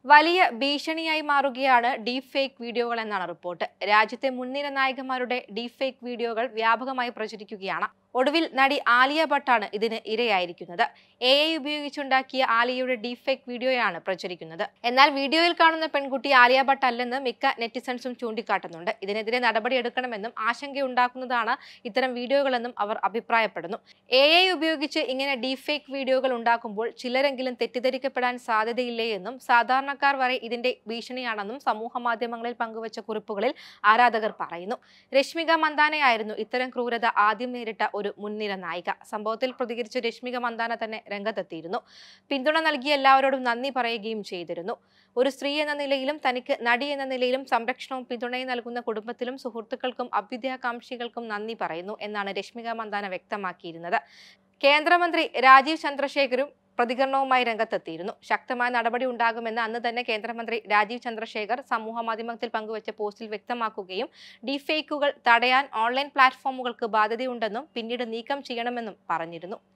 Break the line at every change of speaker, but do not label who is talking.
വലിയ ഭീഷണിയായി മാറുകയാണ് ഡീപ് ഫേക്ക് വീഡിയോകൾ എന്നാണ് റിപ്പോർട്ട് രാജ്യത്തെ മുൻനിര നായികമാരുടെ ഡീപ് ഫേക്ക് വീഡിയോകൾ വ്യാപകമായി പ്രചരിക്കുകയാണ് ഒടുവിൽ നടി ആലിയ ഭട്ടാണ് ഇതിന് ഇരയായിരിക്കുന്നത് എ ഐ ഉപയോഗിച്ചുണ്ടാക്കിയ ആലിയയുടെ ഡീപ് ഫേക്ക് വീഡിയോയാണ് പ്രചരിക്കുന്നത് എന്നാൽ വീഡിയോയിൽ കാണുന്ന പെൺകുട്ടി ആലിയ ഭട്ട് അല്ലെന്ന് മിക്ക നെറ്റിസൺസും ചൂണ്ടിക്കാട്ടുന്നുണ്ട് ഇതിനെതിരെ നടപടിയെടുക്കണമെന്നും ആശങ്കയുണ്ടാക്കുന്നതാണ് ഇത്തരം വീഡിയോകളെന്നും അവർ അഭിപ്രായപ്പെടുന്നു എ ഐ ഉപയോഗിച്ച് ഇങ്ങനെ ഡീപ് ഫേക്ക് വീഡിയോകൾ ഉണ്ടാക്കുമ്പോൾ ചിലരെങ്കിലും തെറ്റിദ്ധരിക്കപ്പെടാൻ സാധ്യതയില്ലേ എന്നും സാധാരണക്കാർ വരെ ഇതിന്റെ ഭീഷണിയാണെന്നും സമൂഹ മാധ്യമങ്ങളിൽ പങ്കുവച്ച കുറിപ്പുകളിൽ ആരാധകർ പറയുന്നു രശ്മിക മന്ദാനയായിരുന്നു ഇത്തരം ക്രൂരത ആദ്യം നേരിട്ട ഒരു മുൻനിര നായിക സംഭവത്തിൽ പ്രതികരിച്ച് രശ്മിക മന്ദാന തന്നെ രംഗത്തെത്തിയിരുന്നു പിന്തുണ നൽകിയ എല്ലാവരോടും നന്ദി പറയുകയും ചെയ്തിരുന്നു ഒരു സ്ത്രീ എന്ന നിലയിലും തനിക്ക് നടി എന്ന നിലയിലും സംരക്ഷണവും പിന്തുണയും നൽകുന്ന കുടുംബത്തിലും സുഹൃത്തുക്കൾക്കും അഭ്യുദയകാംക്ഷികൾക്കും നന്ദി പറയുന്നു എന്നാണ് രശ്മിക മന്ദാന വ്യക്തമാക്കിയിരുന്നത് കേന്ദ്രമന്ത്രി രാജീവ് ചന്ദ്രശേഖരും പ്രതികരണവുമായി രംഗത്തെത്തിയിരുന്നു ശക്തമായ നടപടി ഉണ്ടാകുമെന്ന് അന്ന് തന്നെ കേന്ദ്രമന്ത്രി രാജീവ് ചന്ദ്രശേഖർ സമൂഹ മാധ്യമത്തിൽ പങ്കുവച്ച പോസ്റ്റിൽ വ്യക്തമാക്കുകയും ഡീഫേക്കുകൾ തടയാൻ ഓൺലൈൻ പ്ലാറ്റ്ഫോമുകൾക്ക് ബാധ്യതയുണ്ടെന്നും പിന്നീട് നീക്കം ചെയ്യണമെന്നും പറഞ്ഞിരുന്നു